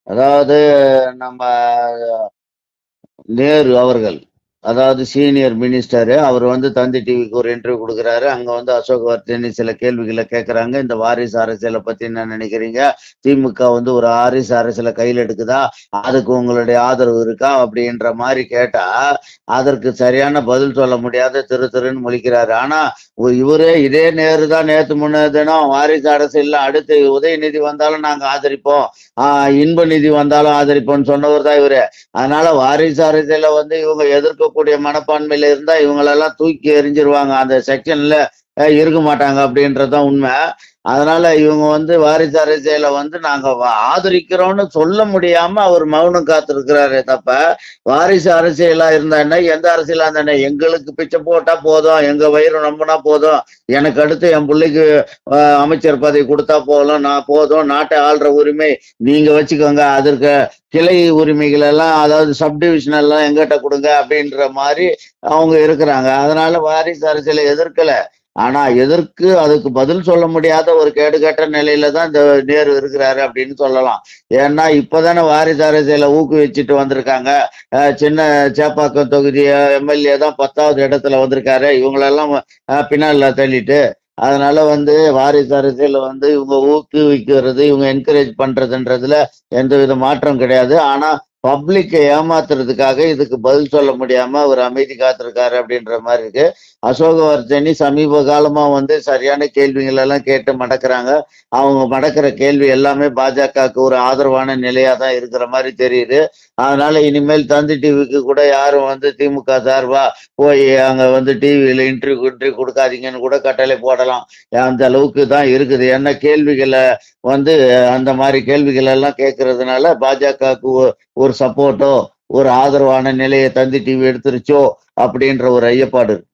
அதாவது நம்ம நேரு அவர்கள் அதாவது சீனியர் மினிஸ்டர் அவர் வந்து தந்தி டிவிக்கு ஒரு இன்டர்வியூ கொடுக்குறாரு அங்க வந்து அசோக் வர்த்தனி சில கேள்விகளை கேட்கறாங்க இந்த வாரிசு அரசியலை பத்தி என்ன நினைக்கிறீங்க திமுக வந்து ஒரு வாரிசு அரசியலை கையில் எடுக்குதா அதுக்கு உங்களுடைய ஆதரவு இருக்கா அப்படின்ற மாதிரி கேட்டா அதற்கு சரியான பதில் சொல்ல முடியாத திரு திருன்னு முழிக்கிறாரு ஆனா ஒ- இவரே இதே நேரு தான் நேத்து முன்ன தினம் வாரிசு அரசியல்ல அடுத்து உதயநிதி வந்தாலும் நாங்க ஆதரிப்போம் ஆஹ் இன்ப நிதி வந்தாலும் ஆதரிப்போம்னு சொன்னவர் தான் இவரு அதனால வாரிசு அரசியல வந்து இவங்க எதிர்க்கக்கூடிய மனப்பான்மையில இருந்தா இவங்களெல்லாம் தூக்கி எறிஞ்சிருவாங்க அந்த செக்ஷன்ல இருக்க மாட்டாங்க அப்படின்றதுதான் உண்மை அதனால இவங்க வந்து வாரிசு அரசியலை வந்து நாங்க வ- ஆதரிக்கிறோம்னு சொல்ல முடியாம அவர் மௌனம் காத்திருக்கிறாரே தப்ப வாரிசு அரசியலா இருந்தா என்ன எந்த அரசியலா இருந்தா என்ன எங்களுக்கு பிச்சை போட்டா போதும் எங்க வயிறு நம்பினா போதும் எனக்கு அடுத்து என் பிள்ளைக்கு ஆஹ், அமைச்சர் பதவி கொடுத்தா போதும் நான் போதும் நாட்டை ஆள்ற உரிமை நீங்க வச்சுக்கோங்க அதற்கு கிளை உரிமைகள் எல்லாம் அதாவது சப்டிவிஷன் எல்லாம் எங்கிட்ட கொடுங்க அப்படின்ற மாதிரி அவங்க இருக்கிறாங்க அதனால வாரிசு அரசியலை எதிர்க்கல ஆனா எதற்கு அதுக்கு பதில் சொல்ல முடியாத ஒரு கேடுகட்ட நிலையில தான் இந்த நேரு இருக்கிறாரு அப்படின்னு சொல்லலாம் ஏன்னா இப்பதானே வாரிசு அரசியலை ஊக்குவிச்சுட்டு வந்திருக்காங்க அஹ் சின்ன சேப்பாக்கம் தொகுதி எம்எல்ஏ தான் பத்தாவது இடத்துல வந்திருக்காரு இவங்களெல்லாம் அஹ் பின்னால தள்ளிட்டு அதனால வந்து வாரிசு அரசியல வந்து இவங்க ஊக்குவிக்கிறது இவங்க என்கரேஜ் பண்றதுன்றதுல எந்த வித மாற்றம் கிடையாது ஆனா பப்ளிக்கை ஏமாத்துறதுக்காக இதுக்கு பதில் சொல்ல முடியாம ஒரு அமைதி காத்திருக்காரு அப்படின்ற மாதிரி இருக்கு அசோகவர்த்தனி சமீப காலமா வந்து சரியான கேள்விகள் எல்லாம் கேட்டு மடக்குறாங்க அவங்க மடக்கிற கேள்வி எல்லாமே பாஜகவுக்கு ஒரு ஆதரவான நிலையா தான் இருக்கிற மாதிரி தெரியுது அதனால இனிமேல் தந்தி டிவிக்கு கூட யாரும் வந்து திமுக சார்பா போய் அங்க வந்து டிவியில இன்டர்வியூ இன்டர்வியூ கொடுக்காதீங்கன்னு கூட கட்டளை போடலாம் அந்த அளவுக்கு தான் இருக்குது என்ன கேள்விகளை வந்து அந்த மாதிரி கேள்விகள் எல்லாம் கேட்கறதுனால பாஜகவுக்கு ஒரு சப்போர்ட்டோ ஒரு ஆதரவான நிலையை தந்தி டிவி எடுத்துருச்சோ அப்படின்ற ஒரு ஐயப்பாடு இருக்கு